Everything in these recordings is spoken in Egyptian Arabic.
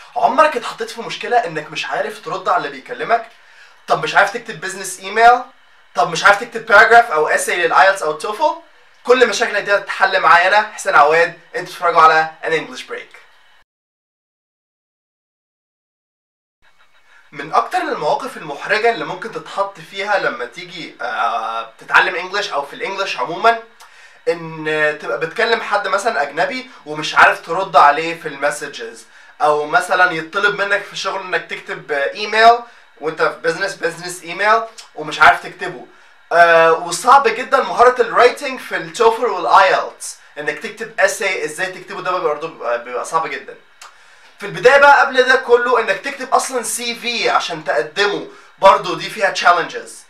عمرك اتحطيت في مشكله انك مش عارف ترد على اللي بيكلمك طب مش عارف تكتب بزنس ايميل طب مش عارف تكتب باراجراف او اساي للايلتس او التوفل كل مشاكلك دي هتتحل معايا انا حسين عواد انتوا بتتفرجوا على ان انجلش بريك من اكتر المواقف المحرجه اللي ممكن تتحط فيها لما تيجي آه، تتعلم انجلش او في الانجليش عموما ان تبقى بتكلم حد مثلا اجنبي ومش عارف ترد عليه في المسجز او مثلا يطلب منك في الشغل انك تكتب ايميل وانت في بزنس بزنس ايميل ومش عارف تكتبه آه وصعب جدا مهاره الرايتنج في التوفل والايلتس انك تكتب اساي ازاي تكتبه ده برضه بيبقى بيبقى صعب جدا في البدايه بقى قبل ده كله انك تكتب اصلا سي في عشان تقدمه برضه دي فيها تشالنجز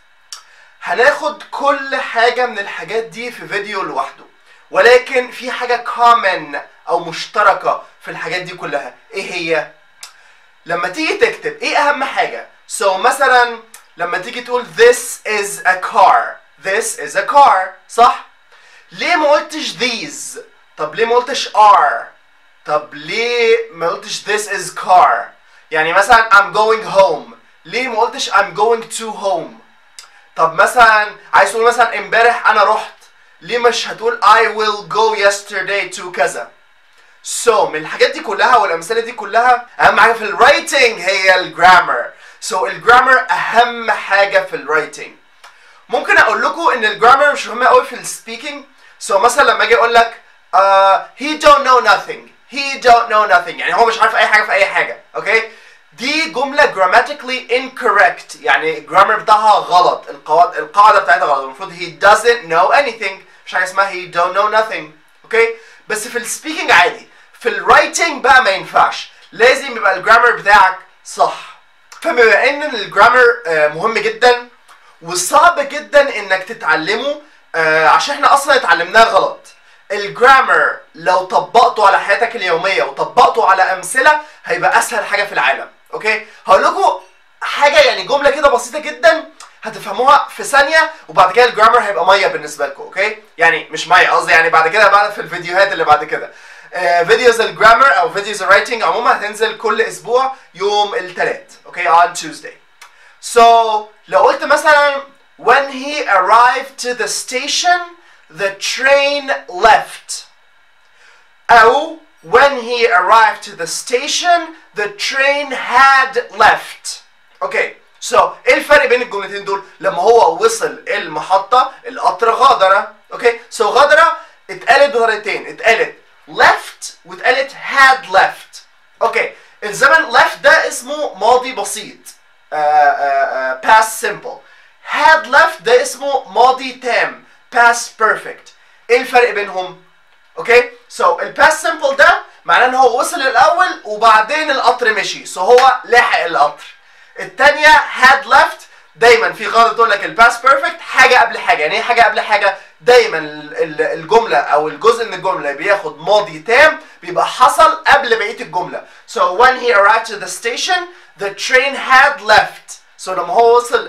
هناخد كل حاجة من الحاجات دي في فيديو لوحده ولكن في حاجة كومن أو مشتركة في الحاجات دي كلها إيه هي؟ لما تيجي تكتب إيه أهم حاجة؟ so مثلا لما تيجي تقول this is a car this is a car صح؟ ليه ما قلتش these؟ طب ليه ما قلتش are؟ طب ليه ما قلتش this is car؟ يعني مثلا I'm going home ليه ما قلتش I'm going to home؟ طب مثلا عايز تقول مثلا امبارح انا رحت ليه مش هتقول I will go yesterday to كذا so من الحاجات دي كلها والامثله دي كلها اهم حاجه في الرايتنج هي الجرامر so الجرامر اهم حاجه في الرايتنج ممكن اقول لكم ان الجرامر مش مهمه قوي في السبيكينج so مثلا لما اجي اقول لك uh, he don't know nothing he don't know nothing يعني هو مش عارف اي حاجه في اي حاجه اوكي okay? دي جملة grammatically incorrect يعني الجرامر بتاعها غلط القواعد القاعدة بتاعتها غلط المفروض he doesn't know anything مش حاجة اسمها he don't know nothing اوكي بس في السبيكينج عادي في الرايتنج بقى ما ينفعش لازم يبقى الجرامر بتاعك صح فبما ان الجرامر آه، مهم جدا وصعب جدا انك تتعلمه آه، عشان احنا اصلا اتعلمناه غلط الجرامر لو طبقته على حياتك اليوميه وطبقته على امثله هيبقى اسهل حاجه في العالم اوكي هقول لكم حاجه يعني جمله كده بسيطه جدا هتفهموها في ثانيه وبعد كده الجرامر هيبقى ميه بالنسبه لكم اوكي يعني مش ميه قصدي يعني بعد كده بعد في الفيديوهات اللي بعد كده آه، فيديوز الجرامر او فيديوز الرايتنج عموما هتنزل كل اسبوع يوم الثلاث اوكي on Tuesday so لو قلت مثلا when he arrived to the station the train left أو when he arrived to the station the train had left اوكي سو so, ايه الفرق بين الجملتين دول لما هو وصل المحطة القطر غادرة اوكي سو so, غادرة اتقالت بطريقتين اتقالت left واتقالت had left اوكي الزمن left ده اسمه ماضي بسيط uh, uh, uh, past simple had left ده اسمه ماضي تام past perfect ايه الفرق بينهم اوكي سو الباست سمبل ده معناه ان هو وصل الاول وبعدين القطر مشي سو هو لحق القطر التانية had left دايما في غلط تقول لك الباست بيرفكت حاجه قبل حاجه يعني ايه حاجه قبل حاجه دايما ال- ال- الجمله او الجزء من الجمله بياخد ماضي تام بيبقى حصل قبل بقيه الجمله so when he arrived to the station the train had left so لما هو وصل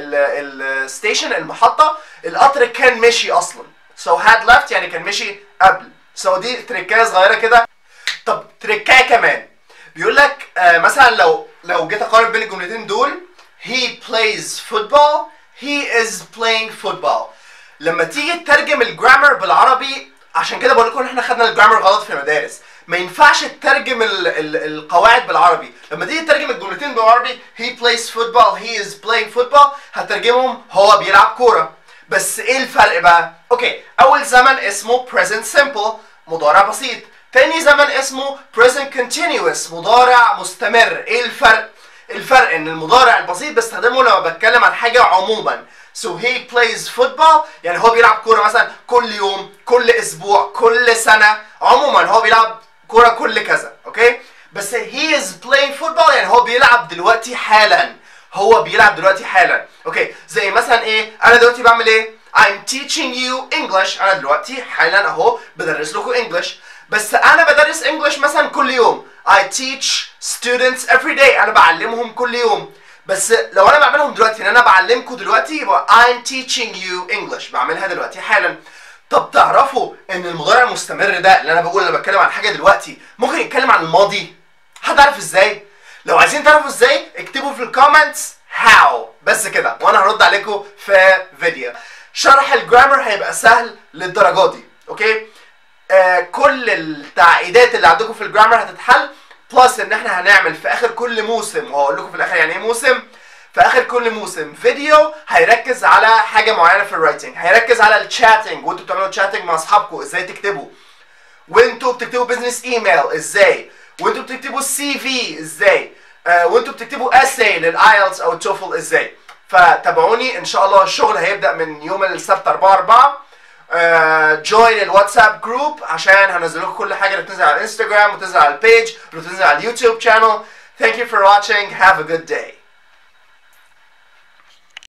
الستيشن المحطه القطر كان مشي اصلا so had left يعني كان مشي قبل so دي تريكايه صغيره كده طب تريكايه كمان بيقول لك آه مثلا لو لو جيت اقارن بين الجملتين دول he plays football he is playing football لما تيجي تترجم الجرامر بالعربي عشان كده بقول لكم ان احنا خدنا الجرامر غلط في المدارس ما ينفعش تترجم ال ال القواعد بالعربي لما تيجي تترجم الجملتين بالعربي he plays football he is playing football هترجمهم هو بيلعب كوره بس ايه الفرق بقى اوكي اول زمن اسمه present simple مضارع بسيط تاني زمن اسمه present continuous مضارع مستمر ايه الفرق الفرق ان المضارع البسيط بستخدمه لما بتكلم عن حاجه عموما so he plays football يعني هو بيلعب كوره مثلا كل يوم كل اسبوع كل سنه عموما هو بيلعب كوره كل كذا اوكي بس he is playing football يعني هو بيلعب دلوقتي حالا هو بيلعب دلوقتي حالا اوكي زي مثلا ايه انا دلوقتي بعمل ايه I'm teaching you English انا دلوقتي حالا اهو بدرس لكم English بس انا بدرس English مثلا كل يوم I teach students every day انا بعلمهم كل يوم بس لو انا بعملهم دلوقتي ان انا بعلمكم دلوقتي يبقى I'm teaching you English بعملها دلوقتي حالا طب تعرفوا ان المضارع المستمر ده اللي انا بقول انا بتكلم عن حاجه دلوقتي ممكن يتكلم عن الماضي هتعرف ازاي لو عايزين تعرفوا ازاي اكتبوا في الكومنتس how بس كده وانا هرد عليكم في فيديو شرح الجرامر هيبقى سهل للدرجه دي اوكي آه كل التعقيدات اللي عندكم في الجرامر هتتحل بلس ان احنا هنعمل في اخر كل موسم وهقول لكم في الاخر يعني ايه موسم في اخر كل موسم فيديو هيركز على حاجه معينه في الرايتنج هيركز على الشاتنج وانتوا بتعملوا تشاتنج مع اصحابكم ازاي تكتبوا وانتوا بتكتبوا بزنس ايميل ازاي وانتوا بتكتبوا السي في ازاي آه وانتوا بتكتبوا اساي للايلتس او التوفل ازاي فتابعوني ان شاء الله الشغل هيبدا من يوم السبت 4 4 جوين الواتساب جروب عشان هنزل لكم كل حاجه اللي بتنزل على الانستجرام وتنزل على البيج وتنزل على اليوتيوب channel Thank you for watching. Have a good day.